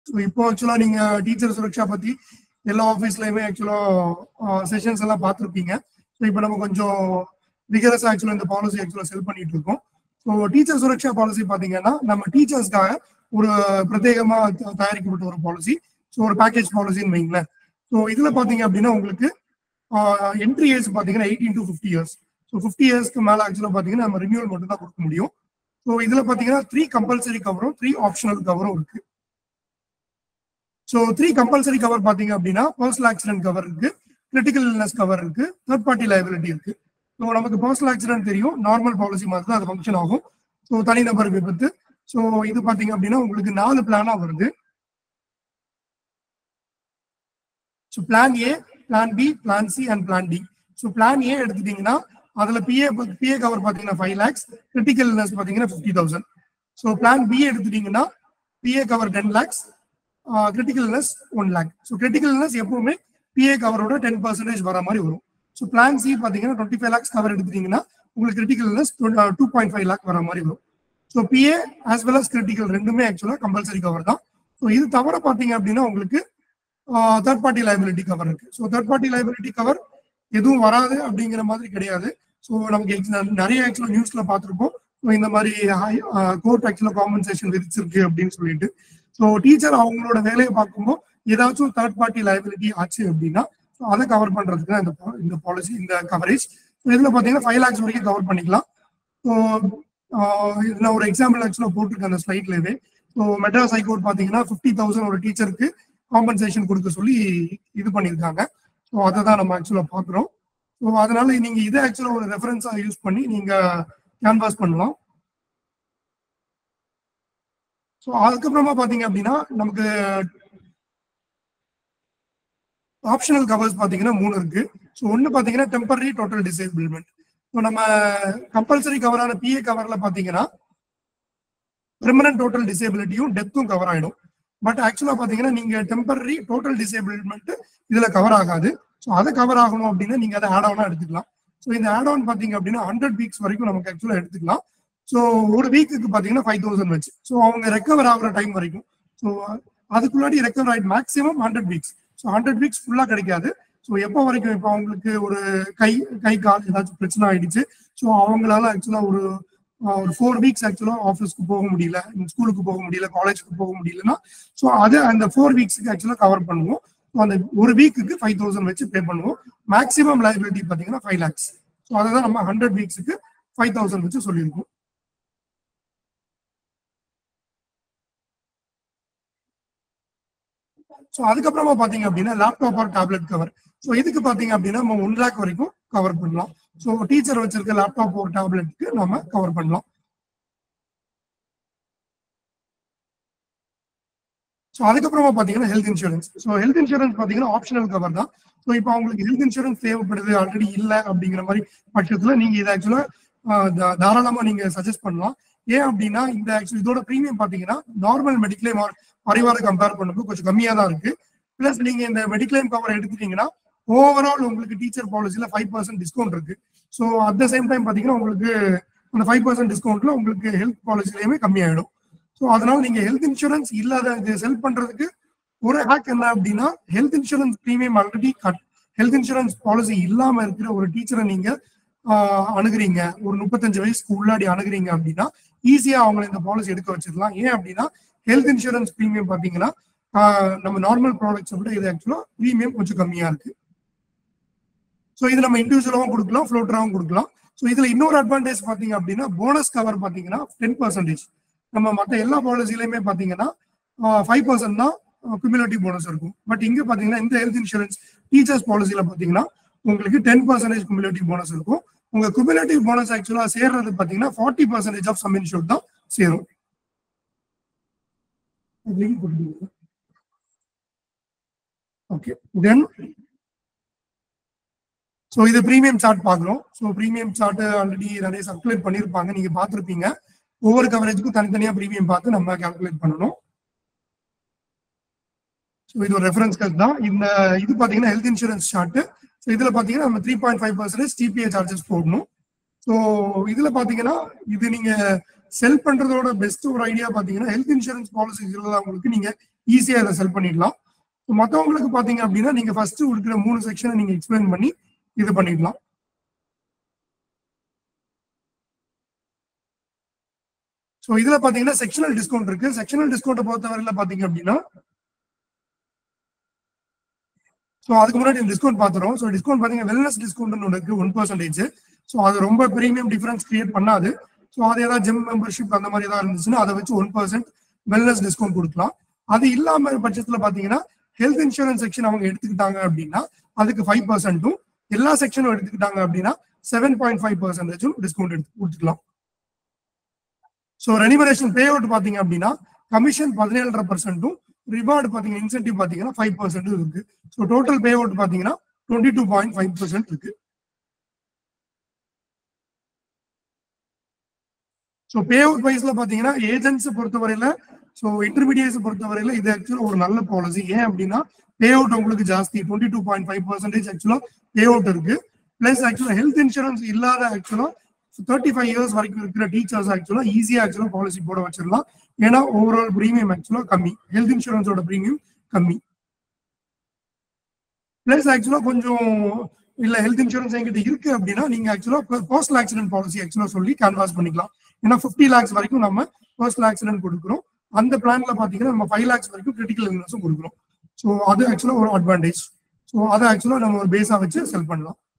so இப்போ ஆக்சுவலா நீங்க டீச்சர் சுரக்ஷா பத்தி எல்லா ஆஃபீஸ்லயுமே ஆக்சுவலா செஷன்ஸ் எல்லாம் பார்த்துருப்பீங்க ஸோ இப்போ நம்ம கொஞ்சம் ரிகரஸ் ஆக்சுவலா இந்த பாலிசி ஆக்சுவலா செல் பண்ணிட்டு இருக்கோம் ஸோ டீச்சர் சுரக்ஷா பாலிசி பாத்தீங்கன்னா நம்ம டீச்சர்ஸ்க்காக ஒரு பிரத்யேகமா த- தயாரிக்கப்பட்ட ஒரு பாலிசி ஸோ ஒரு பேக்கேஜ் பாலிசின்னு வைங்களேன் ஸோ இதுல பாத்தீங்க அப்படின்னா உங்களுக்கு என்ட்ரி ஏஜ் பாத்தீங்கன்னா eighteen to fifty years so fifty இயர்ஸ்க்கு மேல ஆக்சுவலா பாத்தீங்கன்னா நம்ம ரினியூவல் மட்டும் தான் கொடுக்க முடியும் ஸோ இதுல பாத்தீங்கன்னா த்ரீ கம்பல்சரி கவரும் த்ரீ ஆப்ஷனல் கவரும் இருக்கு ஸோ த்ரீ கம்பல்சரி கவர் பாத்தீங்க அப்படின்னா பர்சனல் ஆக்சிடென்ட் கவர் இருக்கு கிரிட்டிக்கல் இல்னஸ் கவர் இருக்கு தேர்ட் பார்ட்டி லைபிலிட்டி இருக்கு ஸோ நமக்கு பர்சனல் ஆக்சிடென்ட் தெரியும் நார்மல் பாலிசி மாதிரி தான் அது ஃபங்க்ஷன் ஆகும் ஸோ தனிநபர் விபத்து ஸோ இது பாத்தீங்க அப்படின்னா உங்களுக்கு நாலு பிளானா வருது so plan A plan B plan C and plan D so plan A எடுத்துட்டீங்கன்னா அதுல பிஏ பிஏ கவர் பாத்தீங்கன்னா ஃபைவ் லேக்ஸ் கிரிட்டிக்கல் இல்னஸ் பாத்தீங்கன்னா fifty thousand so plan B எடுத்துட்டீங்கன்னா PA cover ten lakhs critical illness one lakh so critical illness எப்பவுமே PA கவரோட ten percentage வர மாதிரி வரும் ஸோ பிளான் சி பாத்தீங்கன்னா டுவெண்ட்டி ஃபைவ் லேக்ஸ் கவர் எடுத்துட்டீங்கன்னா உங்களுக்கு critical illness two point five lakh வர மாதிரி வரும் so PA as well as critical ரெண்டுமே ஆக்சுவலா கம்பல்சரி கவர் தான் ஸோ இது தவிர பாத்தீங்க அப்படின்னா உங்களுக்கு தேர்ட் பார்ட்டி லைபிலிட்டி கவர் இருக்கு so third party liability cover எதுவும் வராது அப்படிங்கிற மாதிரி கிடையாது ஸோ நமக்கு ex- நிறைய ஆக்சுவலா நியூஸ்ல பார்த்துருப்போம் ஸோ இந்த மாதிரி கோர்ட் ஆக்சுவலா காம்பன்சேஷன் விதிச்சிருக்கு அப்படின்னு சொல்லிட்டு ஸோ டீச்சர் அவங்களோட வேலையை பார்க்கும்போது ஏதாச்சும் தேர்ட் பார்ட்டி லைபிலிட்டி ஆச்சு அப்படின்னா so அதை கவர் பண்றதுக்கு தான் இந்த po- இந்த பாலிசி இந்த கவரேஜ் இதுல பாத்தீங்கன்னா ஃபைவ் லேக்ஸ் வரைக்கும் கவர் பண்ணிக்கலாம் ஸோ நான் ஒரு எக்ஸாம்பிள் ஆக்சுவலா போட்டிருக்கேன் அந்த ஸ்லைட்லவே ஸோ மெட்ராஸ் ஹைகோர்ட் பாத்தீங்கன்னா ஃபிஃப்டி தௌசண்ட் ஒரு டீச்சருக்கு காம்பன்சேஷன் கொடுக்க சொல்லி இது பண்ணியிருக்காங்க ஸோ அதை தான் நம்ம ஆக்சுவலா பார்க்குறோம் ஸோ அதனால நீங்க இதை ஆக்சுவலா ஒரு ரெஃபரன்ஸா யூஸ் பண்ணி நீங்க கேன்வாஸ் பண்ணலாம் ஸோ அதுக்கப்புறமா பாத்தீங்க அப்படின்னா நமக்கு ஆப்ஷனல் கவர்ஸ் பாத்தீங்கன்னா மூணு இருக்கு ஸோ ஒன்னு பாத்தீங்கன்னா டெம்பரரி டோட்டல் டிசேபிள்மெண்ட் ஸோ நம்ம கம்பல்சரி கவரான பிஏ கவர்ல பாத்தீங்கன்னா பெர்மனன்ட் டோட்டல் டிசேபிலிட்டியும் டெத்தும் கவர் ஆயிடும் பட் ஆக்சுவலா பாத்தீங்கன்னா நீங்க டெம்பரரி டோட்டல் டிசேபிள்மெண்ட் இதுல கவர் ஆகாது ஸோ அதை கவர் ஆகணும் அப்படின்னா நீங்க அதை ஆட் ஆனா எடுத்துக்கலாம் ஸோ இந்த ஆட் ஆன் பாத்தீங்க அப்படின்னா ஹண்ட்ரட் வீக்ஸ் வரைக்கும் நமக்கு ஆக்சுவலா எடுத்துக்கலாம் ஸோ ஒரு வீக்குக்கு பாத்தீங்கன்னா ஃபைவ் தௌசண்ட் வச்சு ஸோ அவங்க ரெக்கவர் ஆகுற டைம் வரைக்கும் ஸோ அதுக்குள்ளாடி ரெக்கவர் ஆயிட்டு maximum hundred weeks so hundred weeks ஃபுல்லா கிடைக்காது ஸோ எப்போ வரைக்கும் இப்போ அவங்களுக்கு ஒரு கை கை கால் ஏதாச்சும் பிரச்சனை ஆயிடுச்சு ஸோ அவங்களால ஆக்சுவலா ஒரு ஆஹ், ஒரு ஃபோர் வீக்ஸ் ஆக்சுவலா ஆஃபீஸ்க்கு போக முடியல ஸ்கூலுக்கு போக முடியல காலேஜுக்கு போக முடியலன்னா ஸோ அது அந்த ஃபோர் வீக்ஸ்க்கு ஆக்சுவலா கவர் பண்ணுவோம் ஸோ அந்த ஒரு வீக்குக்கு ஃபைவ் தௌசண்ட் வச்சு பே பண்ணுவோம் மேக்ஸிமம் லைபிலிட்டி பார்த்தீங்கன்னா ஃபைவ் லேக்ஸ் ஸோ அதை தான் நம்ம ஹண்ட்ரட் வீக்ஸுக்கு ஃபைவ் தௌசண்ட் வச்சு சொல்லியிருக்கோம் ஸோ அதுக்கப்புறமா பாத்தீங்க அப்படின்னா laptop or tablet cover so இதுக்கு பாத்தீங்க அப்படின்னா நம்ம ஒன் லேக் வரைக்கும் கவர் பண்ணலாம் ஸோ டீச்சர் வச்சிருக்க லேப்டாப் ஒரு டேப்லெட்க்கு நம்ம கவர் பண்ணலாம் ஸோ அதுக்கப்புறமா பாத்தீங்கன்னா health insurance so health insurance பாத்தீங்கன்னா ஆப்ஷனல் கவர் தான் ஸோ இப்போ அவங்களுக்கு ஹெல்த் இன்சூரன்ஸ் தேவைப்படுது ஆல்ரெடி இல்லை அப்படிங்கிற மாதிரி பட்சத்துல நீங்க இதை ஆக்சுவலா தாராளமா நீங்க சஜஸ்ட் பண்ணலாம் ஏன் அப்படின்னா இந்த ஆக்சுவலி இதோட ப்ரீமியம் பாத்தீங்கன்னா நார்மல் மெடிக்ளைம் பரிவார கம்பேர் பண்ணும்போது கொஞ்சம் கம்மியா தான் இருக்கு பிளஸ் நீங்க இந்த மெடிக்ளைம் கவர் எடுத்துட்டீங்கன்னா ஓவரால் உங்களுக்கு டீச்சர் பாலிசில ஃபைவ் பர்சன்ட் டிஸ்கவுண்ட் இருக்கு so at the same time பாத்தீங்கன்னா உங்களுக்கு அந்த ஃபைவ் பர்சன்ட் டிஸ்கவுண்ட்ல உங்களுக்கு ஹெல்த் பாலிசிலையுமே கம்மியாயிடும் ஸோ அதனால நீங்க ஹெல்த் இன்சூரன்ஸ் இல்லாத இது செல் பண்றதுக்கு ஒரு ஹேக் என்ன அப்படின்னா health insurance premium already cut health insurance policy இல்லாம இருக்கிற ஒரு டீச்சரை நீங்க ஆஹ், அணுகுறீங்க ஒரு முப்பத்தஞ்சு வயசுக்கு உள்ளாடி அணுகுறீங்க அப்படின்னா ஈஸியா அவங்களை இந்த பாலிசி எடுக்க வச்சிடலாம் ஏன் அப்படின்னா ஹெல்த் இன்சூரன்ஸ் ப்ரீமியம் பாத்தீங்கன்னா ஆஹ், நம்ம நார்மல் ப்ராடக்ட்ஸை விட இது ஆக்சுவலா ப்ரீமியம் கொஞ்சம் கம்மியா இருக்கு ஸோ இது நம்ம இண்டிவிஜுவலாகவும் கொடுக்கலாம் ஃப்ளோட்டராகவும் கொடுக்கலாம் ஸோ இதுல இன்னொரு அட்வான்டேஜ் பாத்தீங்க அப்படின்னா போனஸ் கவர் பாத்தீங்கன்னா டென் பர்சன்டேஜ் நம்ம மற்ற எல்லா பாலிசிலையுமே பாத்தீங்கன்னா ஃபைவ் பர்சன்ட் தான் குமுலேட்டிவ் போனஸ் இருக்கும் பட் இங்க பாத்தீங்கன்னா இந்த ஹெல்த் இன்சூரன்ஸ் டீச்சர்ஸ் பாலிசியில பாத்தீங்கன்னா உங்களுக்கு டென் பர்சன்டேஜ் குமுலேட்டிவ் போனஸ் இருக்கும் உங்க குமுலேட்டிவ் போனஸ் ஆக்சுவலா சேர்றது பாத்தீங்கன்னா forty percentage of sum insure தான் சேரும் ஓகே தென் ஸோ இது ப்ரீமியம் சார்ட் பார்க்குறோம் ஸோ ப்ரீமியம் சார்ட் ஆல்ரெடி நிறைய சர்க்குலேட் பண்ணியிருப்பாங்க நீங்க பார்த்துருப்பீங்க ஒவ்வொரு கவரேஜுக்கும் தனித்தனியா ப்ரீமியம் பார்த்து நம்ம கால்குலேட் பண்ணணும் ஸோ இது ஒரு ரெஃபரன்ஸ் கட் தான் இந்த இது பார்த்தீங்கன்னா ஹெல்த் இன்சூரன்ஸ் சார்ட் ஸோ இதில் பார்த்தீங்கன்னா நம்ம three point five percentage TPA charges போடணும் ஸோ இதில் பார்த்தீங்கன்னா இது நீங்க செல் பண்றதோட பெஸ்ட் ஒரு ஐடியா பார்த்தீங்கன்னா ஹெல்த் இன்சூரன்ஸ் பாலிசி உங்களுக்கு நீங்க ஈஸியா இதை செல் பண்ணிடலாம் மற்றவங்களுக்கு பாத்தீங்க அப்படின்னா நீங்க ஃபர்ஸ்ட் இருக்கிற மூணு செக்ஷனை நீங்க எக்ஸ்பிளைன் பண்ணி இது பண்ணிடலாம் ஸோ இதுல பாத்தீங்கன்னா செக்ஷனல் டிஸ்கவுண்ட் இருக்கு செக்ஷனல் டிஸ்கவுண்ட் பொறுத்தவரையில பாத்தீங்க அப்படின்னா ஸோ அதுக்கு முன்னாடி டிஸ்கவுண்ட் பார்த்துறோம் ஸோ டிஸ்கவுண்ட் பாத்தீங்கன்னா வெல்னஸ் டிஸ்கவுண்ட் ஒன்று இருக்கு ஒன் பர்சன்டேஜ் ஸோ அது ரொம்ப பிரீமியம் டிஃபரன்ஸ் கிரியேட் பண்ணாது ஸோ அது ஏதாவது ஜிம் மெம்பர்ஷிப் அந்த மாதிரி ஏதாவது இருந்துச்சுன்னா அதை வச்சு ஒன் பர்சன்ட் வெல்னஸ் டிஸ்கவுண்ட் கொடுக்கலாம் அது இல்லாம பட்சத்துல பாத்தீங்கன்னா ஹெல்த் இன்சூரன்ஸ் செக்ஷன் அவங்க எடுத்துக்கிட்டாங்க அப்படின்னா அதுக்கு ஃபைவ் பர்சன்ட்டும் எல்லா செக்ஷனும் எடுத்துக்கிட்டாங்க அப்படின்னா செவன் பாயிண்ட் ஃபைவ் பர்சன்டேஜும் டிஸ்கவுண்ட் எடுத்து கொடுத்துக்கலாம் ஸோ ரெனிவரேஷன் பே அவுட் பாத்தீங்க அப்படின்னா கமிஷன் பதினேழரை பர்சன்ட்டும் ரிவார்டு பாத்தீங்கன்னா இன்சென்டிவ் பாத்தீங்கன்னா ஃபைவ் பர்சன்ட் இருக்கு ஸோ டோட்டல் பே அவுட் பாத்தீங்கன்னா twenty two point five percent இருக்கு ஸோ பே அவுட் வைஸ்ல பாத்தீங்கன்னா ஏஜென்ட்ஸ் பொறுத்தவரையில ஸோ இன்டர்மீடியட்ஸ் பொறுத்தவரையில இது ஆக்சுவலா ஒரு நல்ல பாலிசி ஏன் அப்படின்னா பே அவுட் உங்களுக்கு ஜாஸ்தி twenty two point five percentage ஆக்சுவலா பே அவுட் இருக்கு பிளஸ் ஆக்சுவலா ஹெல்த் இன்சூரன்ஸ் இல்லாத ஆக்சுவலா தேர்ட்டி ஃபைவ் இயர்ஸ் வரைக்கும் இருக்கிற டீச்சர்ஸ் ஆக்சுவலா ஈஸியா ஆக்சுவலா பாலிசி போட வச்சிடலாம் ஏன்னா ஓவரால் ப்ரீமியம் ஆக்சுவலா கம்மி ஹெல்த் இன்சூரன்ஸோட ப்ரீமியம் கம்மி பிளஸ் ஆக்சுவலா கொஞ்சம் இல்ல ஹெல்த் இன்சூரன்ஸ் என்கிட்ட இருக்கு அப்படின்னா நீங்க ஆக்சுவலா பர்சனல் ஆக்சிடென்ட் பாலிசி ஆக்சுவலா சொல்லி கேன்வாஸ் பண்ணிக்கலாம் ஏன்னா ஃபிஃப்டி லேக்ஸ் வரைக்கும் நம்ம பர்சனல் ஆக்சிடென்ட் கொடுக்குறோம் அந்த பிளான்ல பாத்தீங்கன்னா நம்ம ஃபைவ் லேக்ஸ் வரைக்கும் கிரிட்டிக்கல் இல்னஸும் கொடுக்குறோம் ஸோ அது ஆக்சுவலா ஒரு அட்வான்டேஜ் ஸோ அதை ஆக்சுவலா நம்ம ஒரு பேஸா வச்சு செல் பண்ணலாம்